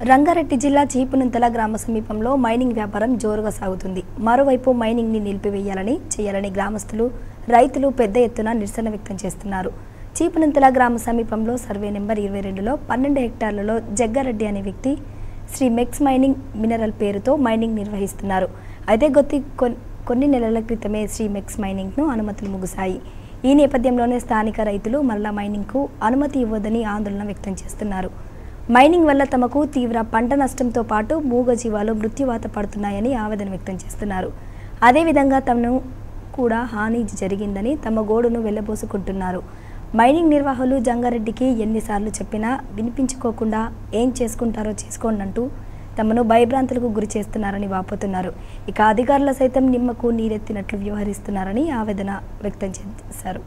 రంగారెడ్డి జిల్లా చీపునంతల గ్రామ సమీపంలో మైనింగ్ వ్యాపారం జోరుగా సాగుతుంది మరోవైపు మైనింగ్ ని నిలిపివేయాలని చేయాలని గ్రామస్తులు రైతులు పెద్ద ఎత్తున నిరసన వ్యక్తం చేస్తున్నారు చీపునంతల గ్రామ సమీపంలో సర్వే నెంబర్ ఇరవై రెండులో పన్నెండు హెక్టార్లలో జగ్గారెడ్డి అనే వ్యక్తి శ్రీ మెక్స్ మైనింగ్ మినరల్ పేరుతో మైనింగ్ నిర్వహిస్తున్నారు అయితే గొత్తి కొన్- కొన్ని నెలల క్రితమే శ్రీ మెక్స్ మైనింగ్ను అనుమతులు ముగిశాయి ఈ నేపథ్యంలోనే స్థానిక రైతులు మరలా మైనింగ్కు అనుమతి ఇవ్వదని ఆందోళన వ్యక్తం చేస్తున్నారు మైనింగ్ వల్ల తమకు తీవ్ర పంట నష్టంతో పాటు మూగజీవాలు మృత్యువాత పడుతున్నాయని ఆవేదన వ్యక్తం చేస్తున్నారు అదేవిధంగా తమను కూడా హాని జరిగిందని తమ గోడును వెళ్ళబోసుకుంటున్నారు మైనింగ్ నిర్వాహకులు జంగారెడ్డికి ఎన్నిసార్లు చెప్పినా వినిపించుకోకుండా ఏం చేసుకుంటారో చేసుకోండి అంటూ తమను భయభ్రాంతులకు గురి చేస్తున్నారని వాపోతున్నారు ఇక అధికారులు సైతం నిమ్మకు నీరెత్తినట్లు వ్యవహరిస్తున్నారని ఆవేదన వ్యక్తం చేశారు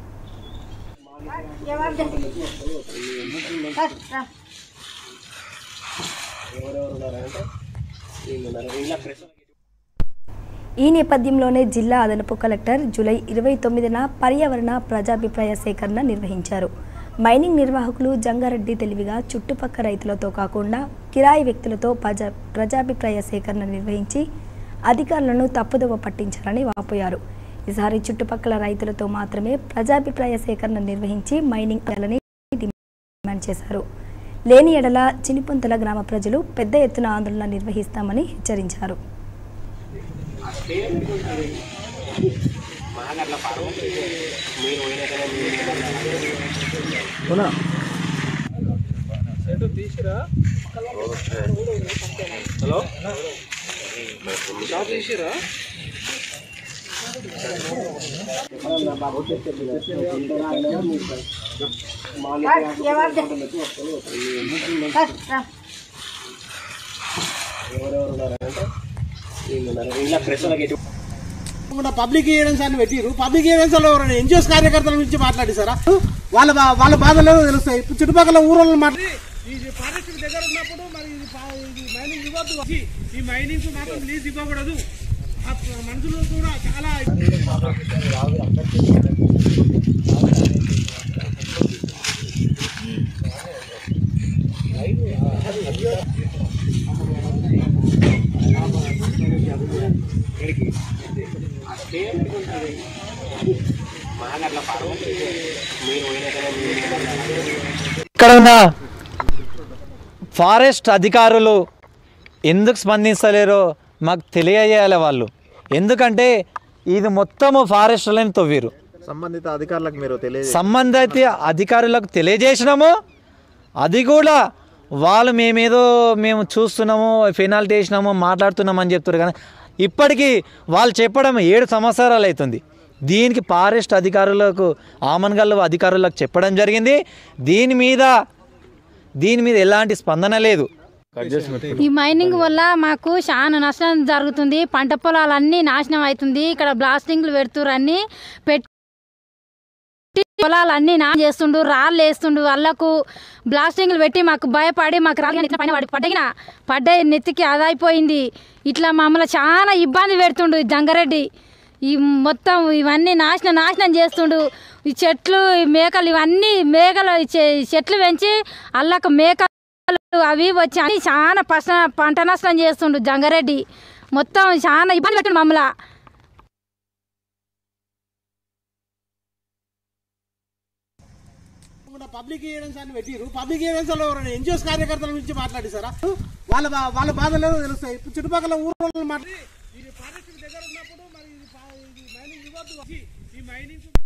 ఈ నేపథ్యంలోనే జిల్లా అదనపు కలెక్టర్ జూలై ఇరవై తొమ్మిదిన పర్యావరణ ప్రజాభిప్రాయ సేకరణ నిర్వహించారు మైనింగ్ నిర్వాహకులు జంగారెడ్డి తెలివిగా చుట్టుపక్క రైతులతో కాకుండా కిరాయి వ్యక్తులతో ప్రజా ప్రజాభిప్రాయ సేకరణ నిర్వహించి అధికారులను తప్పుదోవ పట్టించాలని వాపోయారు ఈసారి చుట్టుపక్కల రైతులతో మాత్రమే ప్రజాభిప్రాయ సేకరణ నిర్వహించి మైనింగ్ చేయాలని డిమాండ్ చేశారు లేని ఎడల చినిపొంతల గ్రామ ప్రజలు పెద్ద ఎత్తున ఆందోళన నిర్వహిస్తామని హెచ్చరించారు హలో షాప్ తీసిరా ఇలా ప్రెస్ కూడా పబ్లిక్ ఈవెంట్స్ అని పెట్టిరు పబ్లిక్ ఈవెంట్స్ లో ఎవరైనా ఎన్జిఓస్ కార్యకర్తల గురించి మాట్లాడిస్తారా వాళ్ళ బా- వాళ్ళ బాధలు తెలుస్తాయి ఇప్పుడు చుట్టుపక్కల ఊరోళ్ళు మాట్లాడి ఇది ఫారెస్ట్ దగ్గర ఉన్నప్పుడు మరి ఇది పా- ఇది మైనింగ్ ఇవ్వద్దు ఈ మైనింగ్ మాత్రం లీజ్ ఇవ్వకూడదు ఆ మనుషులు కూడా చాలా ఇక్కడ ఉన్న ఫారెస్ట్ అధికారులు ఎందుకు స్పందించలేరో మాకు తెలియజేయాలి వాళ్ళు ఎందుకంటే ఇది మొత్తము ఫారెస్ట్లని తవ్విరు సంబంధిత అధికారులకు మీరు తెలియజే సంబంధిత అధికారులకు తెలియజేసినాము అది కూడా వాళ్ళు మేమేదో మేము చూస్తున్నాము పెనాల్టీ వేసినాము మాట్లాడుతున్నాము అని చెప్తారు కానీ ఇప్పటికీ వాళ్ళు చెప్పడం ఏడు సంవత్సరాలు అవుతుంది దీనికి ఫారెస్ట్ అధికారులకు ఆమన్గల్ అధికారులకు చెప్పడం జరిగింది దీని మీద దీని మీద ఎలాంటి స్పందన లేదు ఈ మైనింగ్ వల్ల మాకు చాలా నష్టం జరుగుతుంది పంట పొలాలన్నీ నాశనం అవుతుంది ఇక్కడ బ్లాస్టింగ్లు పెడుతురు అన్ని పెట్టి పొలాలన్నీ నా చేస్తుండు రాళ్ళు వేస్తుండు వాళ్ళకు బ్లాస్టింగ్లు పెట్టి మాకు భయపడి మాకు రాళ్ళు నెత్తిన పైన పడి పడ్డగిన పడ్డ నెత్తికి అదైపోయింది ఇట్లా మమ్మల్ని చాలా ఇబ్బంది పెడుతుండు ఈ జంగారెడ్డి ఈ మొత్తం ఇవన్నీ నాశనం నాశనం చేస్తుండు ఈ చెట్లు ఈ మేకలు ఇవన్నీ మేకలు ఈ చె- చెట్లు పెంచి అల్లక మేకలు అవి వచ్చి అన్ని చాలా పస పంట నష్టం చేస్తుండు జంగారెడ్డి మొత్తం చాలా ఇబ్బంది పెట్టండు మమ్మల్ని కూడా పబ్లిక్ ఈవెంట్స్ అని పెట్టిరు పబ్లిక్ ఈవెంట్స్ లో ఎవరైనా ఎన్జిఓస్ కార్యకర్తల గురించి మాట్లాడిస్తారా వాళ్ళ బా- వాళ్ళ బాధలు తెలుస్తాయి ఇప్పుడు చుట్టుపక్కల ఊరోళ్ళు మాట్లాడి ఇది ఫారెస్ట్ దగ్గర ఉన్నప్పుడు మరి ఇది పా- ఇది మైనింగ్ ఇవ్వద్దు ఈ మైనింగ్